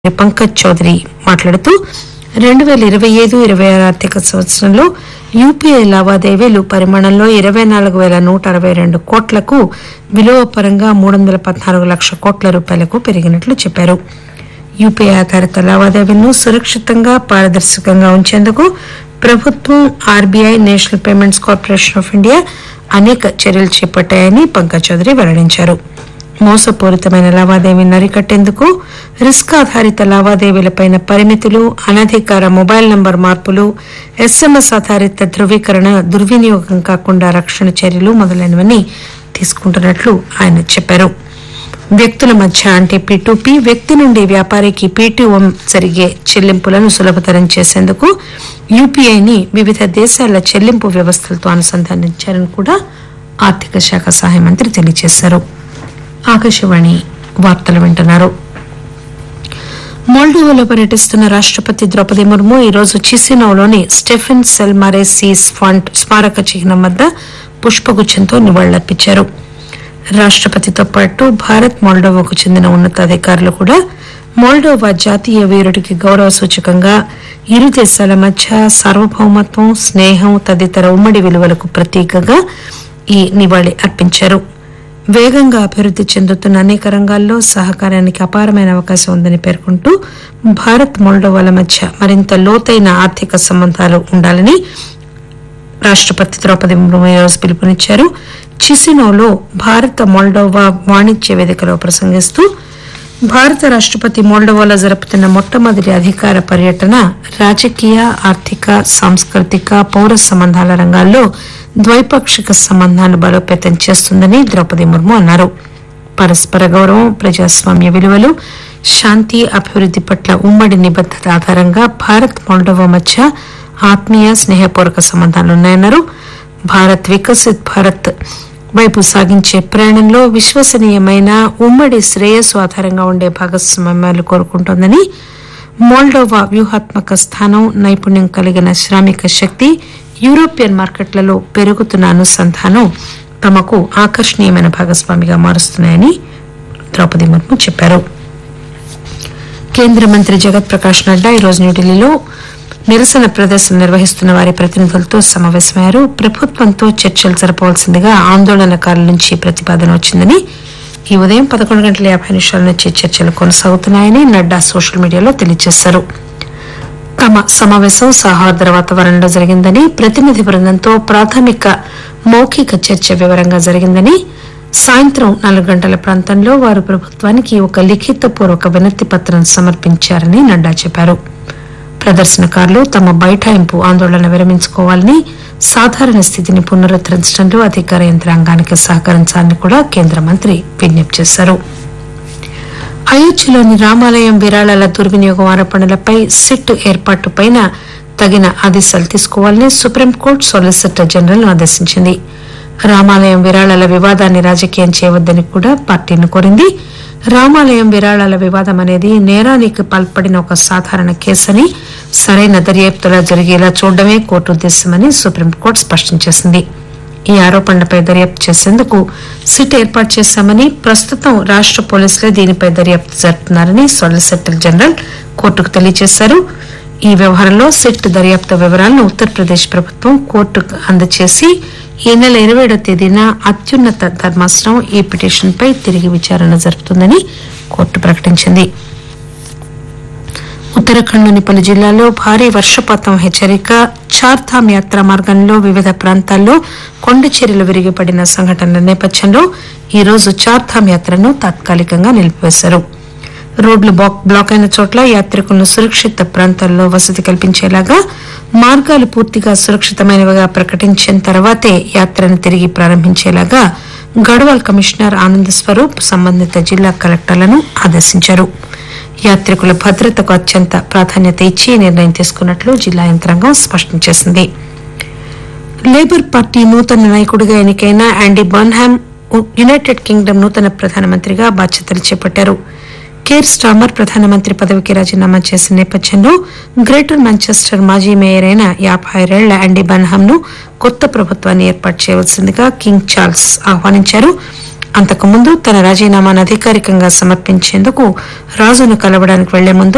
పంకజ్ చౌదరి మాట్లాడుతూ రెండు పేల ఇరవై ఐదు ఇరవై ఆరు ఆర్థిక సంవత్సరంలో యూపీఐ లావాదేవీలు పరిమాణంలో ఇరవై నాలుగు పేల నూట అరవై రెండు కోట్లకు విలువ పరంగా మూడు వందల పద్నాలుగు లక్షల కోట్ల రూపాయలకు పెరిగినట్లు చెప్పారు యూపీఐ ఆధారిత లావాదేవీలను సురక్షితంగా పారదర్శకంగా ఉంచేందుకు ప్రభుత్వం RBI national payments corporation of India అనేక చర్యలు చేపట్టాయని పంకజ్ చౌదరి వెల్లడించారు మోసపూరితమైన లావాదేవీలను అరికట్టేందుకు రిస్క్ ఆధారిత లావాదేవీలపైన పరిమితులు అనధికార మొబైల్ నంబర్ మార్పులు ఎస్ఎంఎస్ ఆధారిత ధృవీకరణ దుర్వినియోగం కాకుండా రక్షణ చర్యలు మొదలైనవన్నీ తీసుకుంటున్నట్లు ఆయన చెప్పారు వ్యక్తుల మధ్య అంటే పీ వ్యక్తి నుండి వ్యాపారికి పీటీఓ జరిగే చెల్లింపులను సులభతరం చేసేందుకు యూపీఐని వివిధ దేశాల చెల్లింపు వ్యవస్థలతో అనుసంధానించారని కూడా ఆర్థిక శాఖ సహాయ మంత్రి తెలియజేశారు ఆకాశవాణి వార్తలు వింటున్నారు మోల్డోవాలో పర్యటిస్తున్న రాష్టపతి ద్రౌపది ముర్ము ఈరోజు చిసినోలోని స్టెఫెన్ సెల్మారెసీ ఫాంట్ స్మారక చిహ్నం వద్ద పుష్పగుచ్చంతో నివాళులర్పించారు రాష్టపతితో పాటు భారత్ మోల్డోవాకు చెందిన ఉన్నతాధికారులు కూడా మోల్డోవా జాతీయ వీరుడికి గౌరవ సూచకంగా ఇరు దేశాల మధ్య సార్వభౌమత్వం స్నేహం తదితర ఉమ్మడి విలువలకు ప్రతీకగా ఈ నివాళి అర్పించారు వేగంగా అభివృద్ది చెందుతున్న అనేక రంగాల్లో సహకారానికి అపారమైన అవకాశం ఉందని పేర్కొంటూ భారత్ మోల్డోవాల మధ్య మరింత లోతైన ఆర్థిక సంబంధాలు ఉండాలని రాష్టపతి ద్రౌపది ముర్ము ఈరోజు పిలుపునిచ్చారు చిసినోలో భారత మోల్డోవా వాణిజ్య వేదికలో ప్రసంగిస్తూ భారత రాష్టపతి మోల్డోవాలో జరుపుతున్న మొట్టమొదటి అధికార పర్యటన రాజకీయ ఆర్థిక సాంస్కృతిక పౌర సంబంధాల రంగాల్లో ద్వైపాక్షిక సంబంధాలు బలోపేతం చేస్తుందని ద్రౌపది ముర్ము అన్నారు పరస్పర గౌరవం ప్రజాస్వామ్య విలువలు శాంతి అభివృద్ది పట్ల ఉమ్మడి నిబద్దత ఆధారంగా భారత్ మోల్డోవా మధ్య ఆత్మీయ స్నేహపూర్వక సంబంధాలున్నాయన్నారు భారత్ వికసిత్ భారత్ వైపు సాగించే ప్రయాణంలో విశ్వసనీయమైన ఉమ్మడి శ్రేయస్సు ఆధారంగా ఉండే భాగస్వామ్యాలు కోరుకుంటోందని మోల్డోవా వ్యూహాత్మక స్థానం నైపుణ్యం కలిగిన శ్రామిక శక్తి యూరోపియన్ మార్కెట్లలో పెరుగుతున్న అనుసంధానం తమకు ఆకర్షణీయమైన భాగస్వామిగా మారుస్తున్నాయని ద్రౌపది ముర్ము చెప్పారు కేంద్ర మంత్రి జగత్ ప్రకాష్ నడ్డా ఈరోజు న్యూఢిల్లీలో నిరసన ప్రదర్శన నిర్వహిస్తున్న వారి ప్రతినిధులతో సమావేశమయ్యారు ప్రభుత్వంతో చర్చలు జరపవలసిందిగా ఆందోళనకారుల నుంచి ప్రతిపాదన వచ్చిందని ఈ ఉదయం పదకొండు గంటల యాభై నిమిషాల నుంచి చర్చలు కొనసాగుతున్నాయని నడ్డా సోషల్ మీడియాలో తెలియజేశారు తమ సమావేశం సౌహార్ద వాతావరణంలో జరిగిందని ప్రతినిధి బృందంతో ప్రాథమిక మౌఖిక చర్చ వివరంగా జరిగిందని సాయంత్రం నాలుగు గంటల ప్రాంతంలో వారు ప్రభుత్వానికి ఒక లిఖితపూర్వక వినతి పత్రం సమర్పించారని నడ్డా చెప్పారు ప్రదర్శనకారులు తమ బైఠాయింపు ఆందోళన విరమించుకోవాలని సాధారణ స్థితిని పునరుద్దరించడంలో అధికార యంత్రాంగానికి సహకరించాలని కూడా కేంద్ర మంత్రి విజ్ఞప్తి చేశారు అయోధ్యలోని రామాలయం విరాళాల దుర్వినియోగం ఆరోపణలపై సిట్ ఏర్పాటుపై తగిన ఆదేశాలు తీసుకోవాలని సుప్రీంకోర్టు సాలిసిటర్ జనరల్ ఆదేశించింది రామాలయం విరాళాల వివాదాన్ని రాజకీయం చేయవద్దని కూడా పార్టీని కోరింది రామాలయం విరాళాల వివాదం అనేది నేరానికి పాల్పడిన ఒక సాధారణ కేసని సరైన దర్యాప్తులా జరిగేలా చూడడమే కోర్టు ఉద్దేశమని సుప్రీంకోర్టు స్పష్టం చేసింది ఈ ఆరోపణలపై దర్యాప్తు చేసేందుకు సిట్ ఏర్పాటు చేశామని ప్రస్తుతం రాష్ట పోలీసులే దీనిపై దర్యాప్తు జరుపుతున్నారని సాలిసిటర్ జనరల్ కోర్టుకు తెలియజేశారు ఈ వ్యవహారంలో సిట్ దర్యాప్తు వివరాలను ఉత్తరప్రదేశ్ ప్రభుత్వం కోర్టుకు అందజేసి ఈ నెల ఇరవై ఏడో తేదీన అత్యున్నత ధర్మాసనం ఈ పిటిషన్పై తిరిగి విచారణ జరుపుతుందని కోర్టు ప్రకటించింది ఉత్తరాఖండ్లోని పలు జిల్లాల్లో భారీ వర్షపాతం హెచ్చరిక చార్ధామ్ యాత్ర మార్గంలో వివిధ ప్రాంతాల్లో కొండ చర్యలు విరిగిపడిన సంఘటనల నేపథ్యంలో ఈ రోజు చార్ధామ్ యాత్రను తాత్కాలికంగా నిలిపివేశారు రోడ్లు బ్లాక్- బ్లాక్ అయిన చోట్ల యాత్రికులను సురక్షిత ప్రాంతాల్లో వసతి కల్పించేలాగా మార్గాలు పూర్తిగా సురక్షితమైనవిగా ప్రకటించిన తర్వాతే యాత్రను తిరిగి ప్రారంభించేలాగా గఢవాల్ కమిషనర్ ఆనంద్ స్వరూప్ సంబంధిత జిల్లా కలెక్టర్లను ఆదేశించారు యాత్రికుల భద్రతకు అత్యంత ప్రాధాన్యత ఇచ్చి ఈ నిర్ణయం తీసుకున్నట్లు జిల్లా యంత్రాంగం స్పష్టం చేసింది లేబర్ పార్టీ నూతన నాయకుడిగా ఎన్నికైన యాండీ బర్న్హామ్ యునైటెడ్ కింగ్డమ్ నూతన ప్రధానమంత్రిగా బాధ్యతలు చేపట్టారు కేర్ స్టామర్ ప్రధానమంత్రి పదవికి రాజీనామా చేసిన నేపథ్యంలో గ్రేటర్ మాంచెస్టర్ మాజీ మేయర్ అయిన యాభై ఆరేళ్ల యాండీ బన్హామ్ ను కొత్త ప్రభుత్వాన్ని ఏర్పాటు చేయవలసిందిగా కింగ్ చార్ల్స్ ఆహ్వానించారు అంతకుముందు తన రాజీనామాను అధికారికంగా సమర్పించేందుకు రాజును కలవడానికి వెళ్లే ముందు